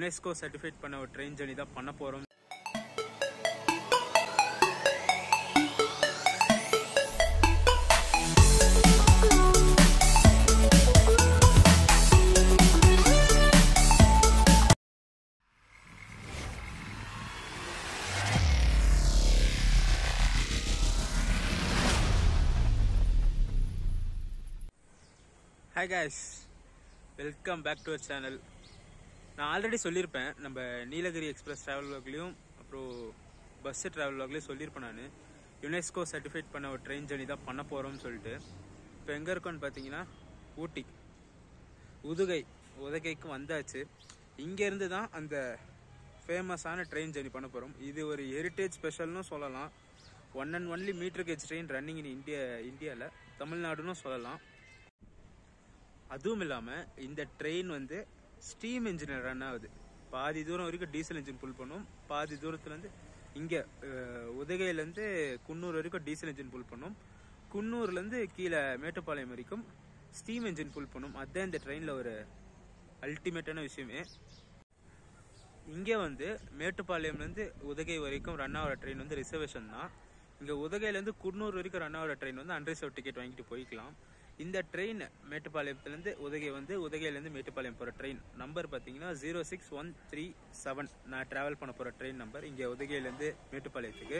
UNESCO certified பண்ண ஒரு train journey தான் பண்ண போகிறோம் hi guys welcome back to our channel நான் ஆல்ரெடி சொல்லியிருப்பேன் நம்ம நீலகிரி எக்ஸ்பிரஸ் ட்ராவல் வ்ளாக்லேயும் அப்புறம் பஸ் ட்ராவல் வ்ளாக்லேயும் சொல்லியிருப்பேன் நான் யுனெஸ்கோ சர்டிஃபைட் பண்ண ஒரு ட்ரெயின் ஜர்னி தான் பண்ண போகிறோம்னு சொல்லிட்டு இப்போ எங்கே இருக்கோன்னு பார்த்தீங்கன்னா ஊட்டி உதுகை உதகைக்கு வந்தாச்சு இங்கேருந்து தான் அந்த ஃபேமஸான ட்ரெயின் ஜர்னி பண்ண போகிறோம் இது ஒரு ஹெரிட்டேஜ் ஸ்பெஷல்னு சொல்லலாம் one and only metre gauge train running in India இந்தியாவில் தமிழ்நாடுன்னு சொல்லலாம் அதுவும் இல்லாமல் இந்த ட்ரெயின் வந்து ஸ்டீம் இன்ஜினில் ரன் ஆகுது பாதி தூரம் வரைக்கும் டீசல் இன்ஜின் புல் பண்ணும் பாதி தூரத்துலேருந்து இங்கே உதகையிலேருந்து குன்னூர் வரைக்கும் டீசல் இன்ஜின் புல் பண்ணும் குன்னூர்லேருந்து கீழே மேட்டுப்பாளையம் வரைக்கும் ஸ்டீம் இன்ஜின் புல் பண்ணும் அதுதான் இந்த ட்ரெயினில் ஒரு அல்டிமேட்டான விஷயமே இங்கே வந்து மேட்டுப்பாளையம்லேருந்து உதகை வரைக்கும் ரன் ஆகிற ட்ரெயின் வந்து ரிசர்வேஷன் தான் இங்கே உதகையிலேருந்து குன்னூர் வரைக்கும் ரன் ஆகிற ட்ரெயின் வந்து அன்ரிசர்வ் டிக்கெட் வாங்கிட்டு போய்க்கலாம் இந்த ட்ரெயின் மேட்டுப்பாளையத்துலேருந்து உதகை வந்து உதகையிலேருந்து மேட்டுப்பாளையம் போகிற ட்ரெயின் நம்பர் பார்த்தீங்கன்னா zero six one three seven நான் ட்ராவல் பண்ண போகிற ட்ரெயின் நம்பர் இங்கே உதகையிலேருந்து மேட்டுப்பாளையத்துக்கு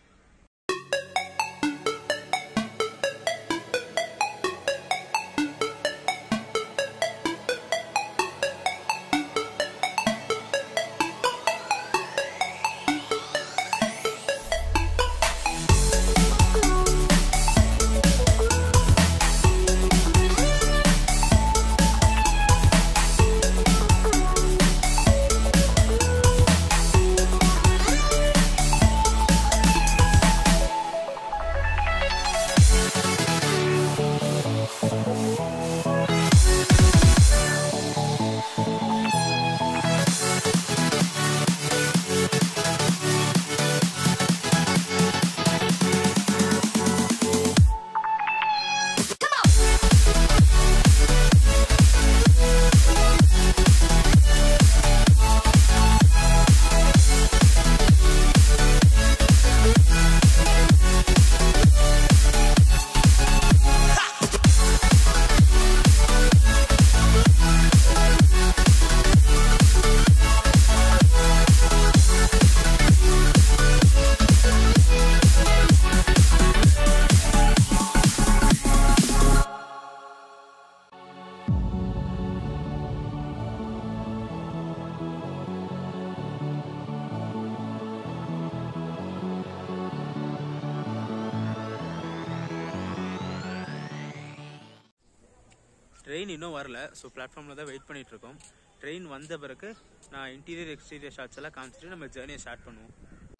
ட்ரெயின் இன்னும் வரல ஸோ பிளாட்ஃபார்மில் தான் வெயிட் பண்ணிட்டு இருக்கோம் ட்ரெயின் வந்த பிறகு நான் இன்டீரியர் எக்ஸ்டீரியர் ஷாட்ஸ் எல்லாம் காமிச்சிட்டு நம்ம ஜேர்னியை ஸ்டார்ட் பண்ணுவோம்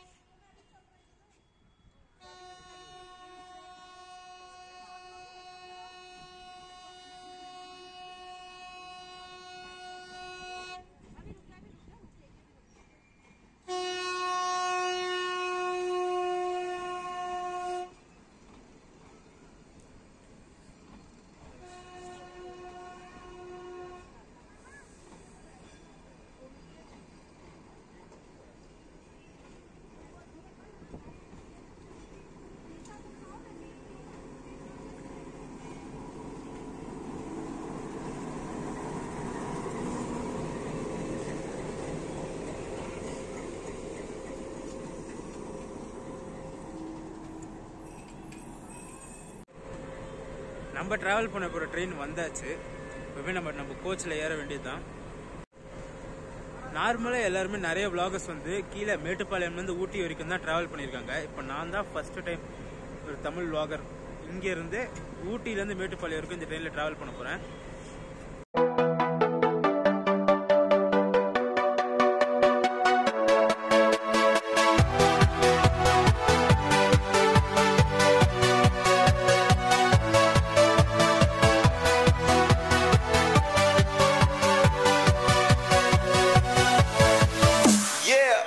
நம்ம டிராவல் பண்ண போகிற ட்ரெயின் வந்தாச்சு இப்போவே நம்ம நம்ம கோச்சில் ஏற வேண்டியது தான் நார்மலாக எல்லாருமே நிறைய vloggers வந்து கீழே மேட்டுப்பாளையம்லேருந்து ஊட்டி வரைக்கும் தான் ட்ராவல் பண்ணியிருக்காங்க இப்போ நான் தான் ஃபஸ்ட்டு டைம் ஒரு தமிழ் vlogger இங்கேருந்து ஊட்டியிலேருந்து மேட்டுப்பாளையம் வரைக்கும் இந்த ட்ரெயினில் ட்ராவல் பண்ண போகிறேன் Yeah.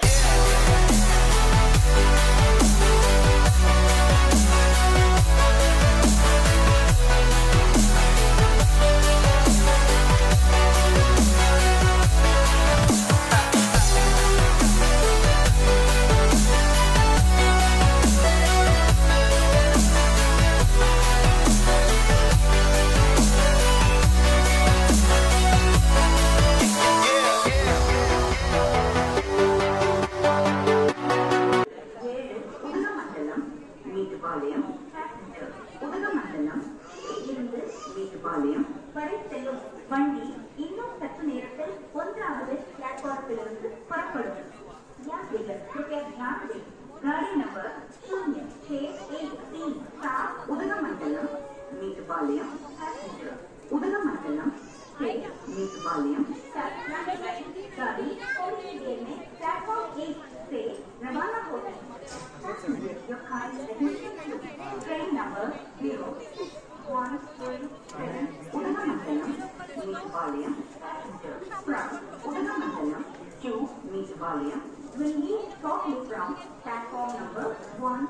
மேட்டுப்பாளையம் பேசஞ்சர் உதகமண்டலம் இருந்து மேட்டுப்பாளையம் வரை செல்லும் வண்டி இன்னும் சற்று நேரத்தில் ஒன்றாவது பிளாட்பாரத்திலிருந்து புறப்படும் यात्रीगण कृपया ध्यान दें गाड़ी नंबर शून्य छह एक तीन सात उदगमंडलम मेटपालयम पैसेंजर उदगमंडलम से मेटपालयम गाड़ी थोड़ी ही देर में प्लेटफॉर्म एक से रवाना होगी Passenger, your car is admitted to train number zero six one three seven Udagamandalem, Metupalayam, passenger from Udagamandalem to Metupalayam will leave shortly from platform number one.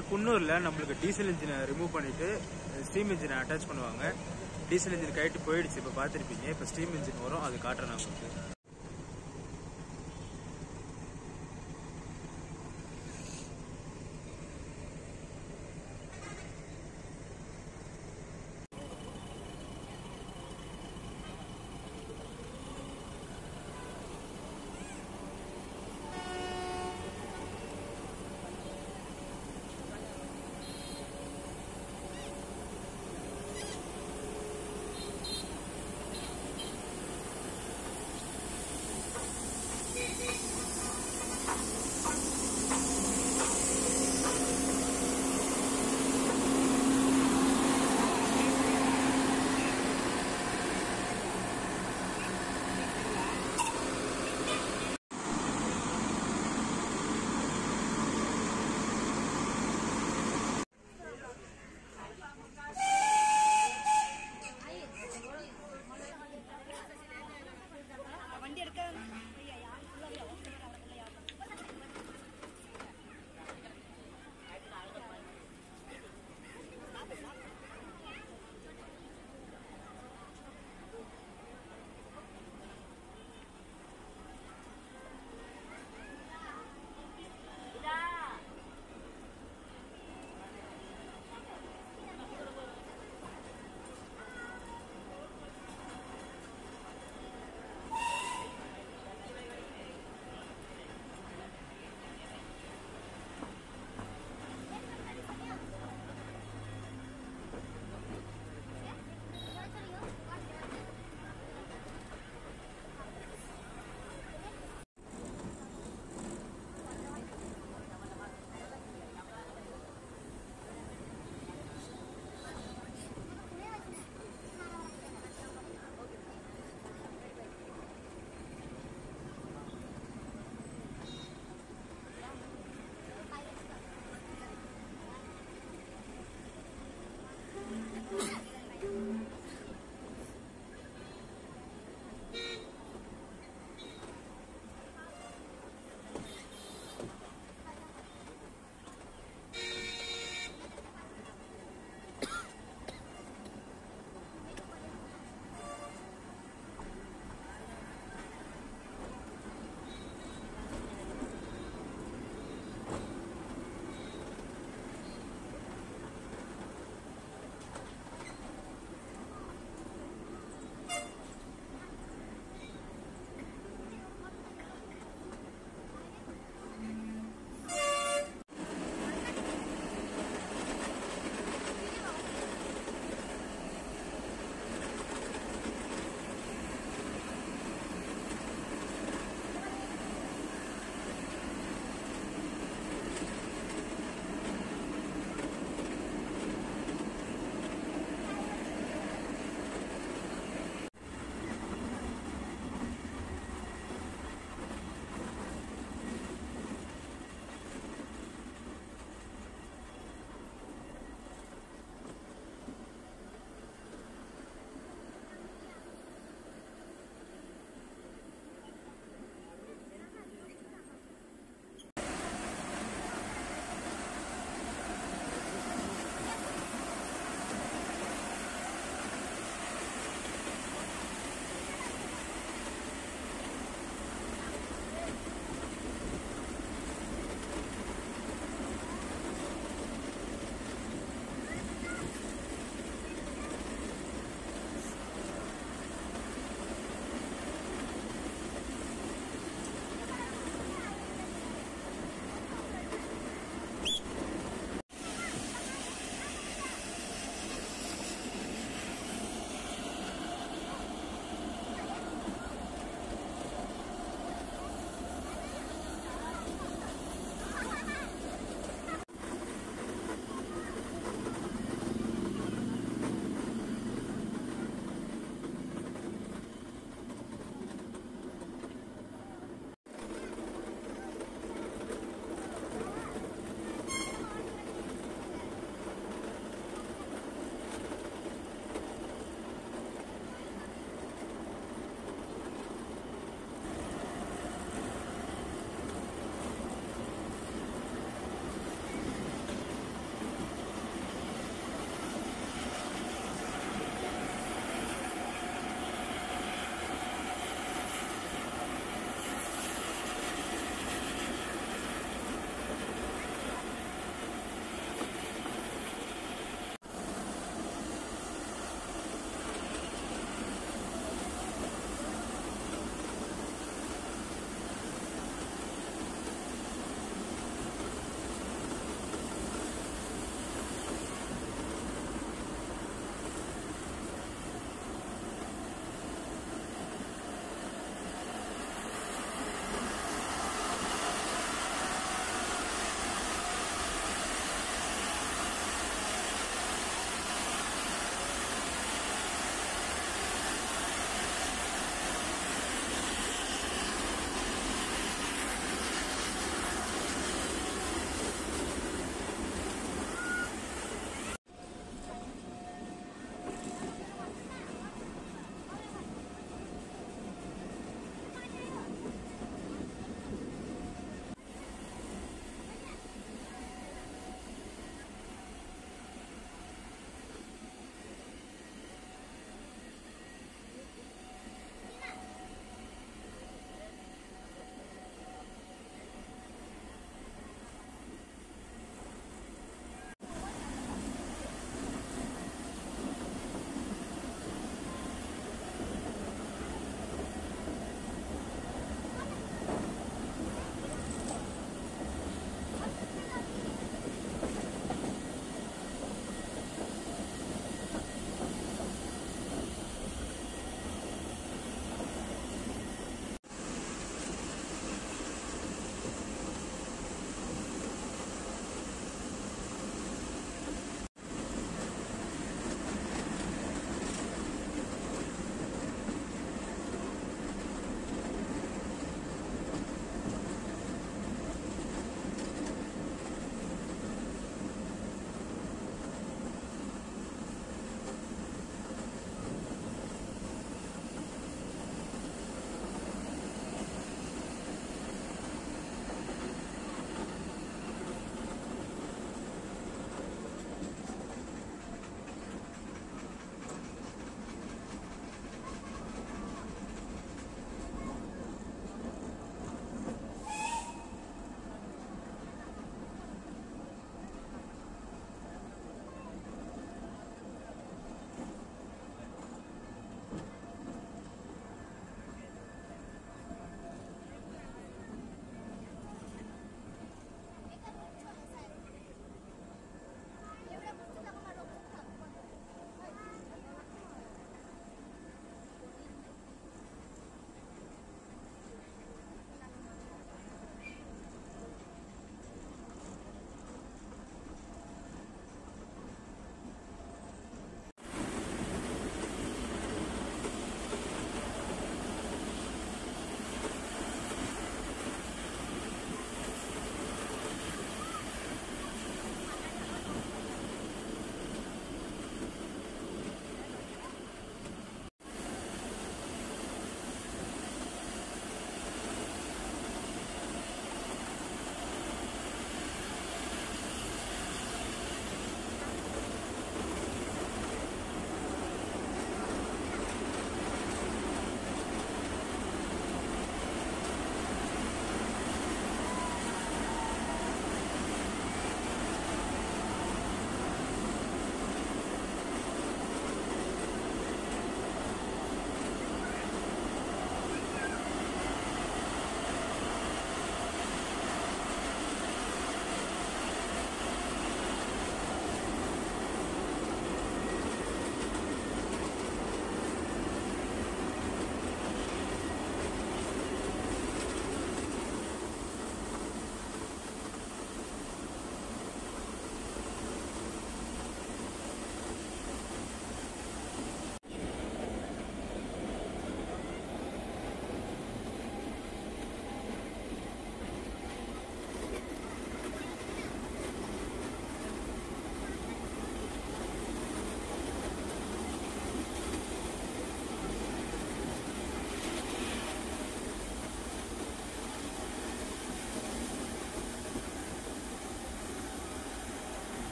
இங்கே குன்னூரில் நம்மளுக்கு டீசல் இன்ஜினை ரிமூவ் பண்ணிட்டு ஸ்டீம் இன்ஜினை அட்டாச் பண்ணுவாங்க diesel engine கைட்டு போயிடுச்சு இப்போ பார்த்துருப்பீங்க இப்போ ஸ்டீம் இன்ஜின் வரும் அது காட்டுறேன் நான் உங்களுக்கு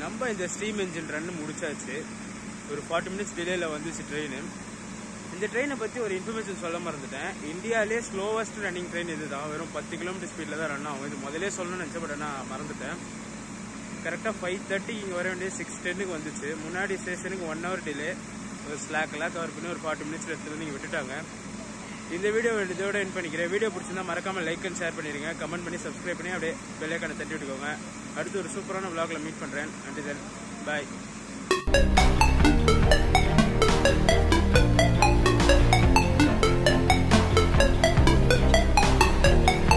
நம்ம இந்த ஸ்ட்ரீம் என்ஜின் ரன் முடிச்சாச்சு ஒரு ஃபார்ட்டி மினிட்ஸ் டிலேல வந்துச்சு ட்ரெயின் இந்த ட்ரெயினை பற்றி ஒரு இன்ஃபர்மேஷன் சொல்ல மறந்துட்டேன் இந்தியாவிலே ஸ்லோவஸ்ட் ரன்னிங் ட்ரெயின் இதுதான் வெறும் பத்து கிலோமீட்டர் ஸ்பீடில் தான் ரன் ஆகும் இது முதலே சொல்லணும்னு நினச்சேன் பட் நான் மறந்துட்டேன் கரெக்டாக ஃபைவ் தேர்ட்டி இங்கே வர வேண்டிய சிக்ஸ் டென்னுக்கு வந்துச்சு முன்னாடி ஸ்டேஷனுக்கு ஒன் ஹவர் டிலே ஒரு ஸ்லாக்லாம் கவர் பண்ணி ஒரு ஃபார்ட்டி மினிட்ஸில் எடுத்து வந்து இங்கே விட்டுட்டாங்க இந்த வீடியோ இதோட என் பண்ணிக்கிறேன் வீடியோ பிடிச்சிருந்தா மறக்காம லைக் அண்ட் ஷேர் பண்ணிடுங்க கமெண்ட் பண்ணி சப்ஸ்கிரைப் பண்ணி அப்படியே பெல்லைக்கான தட்டி விட்டுக்கோங்க அடுத்து ஒரு சூப்பரான vlogல மீட் பண்ணுறேன் அண்ட் தென் பாய்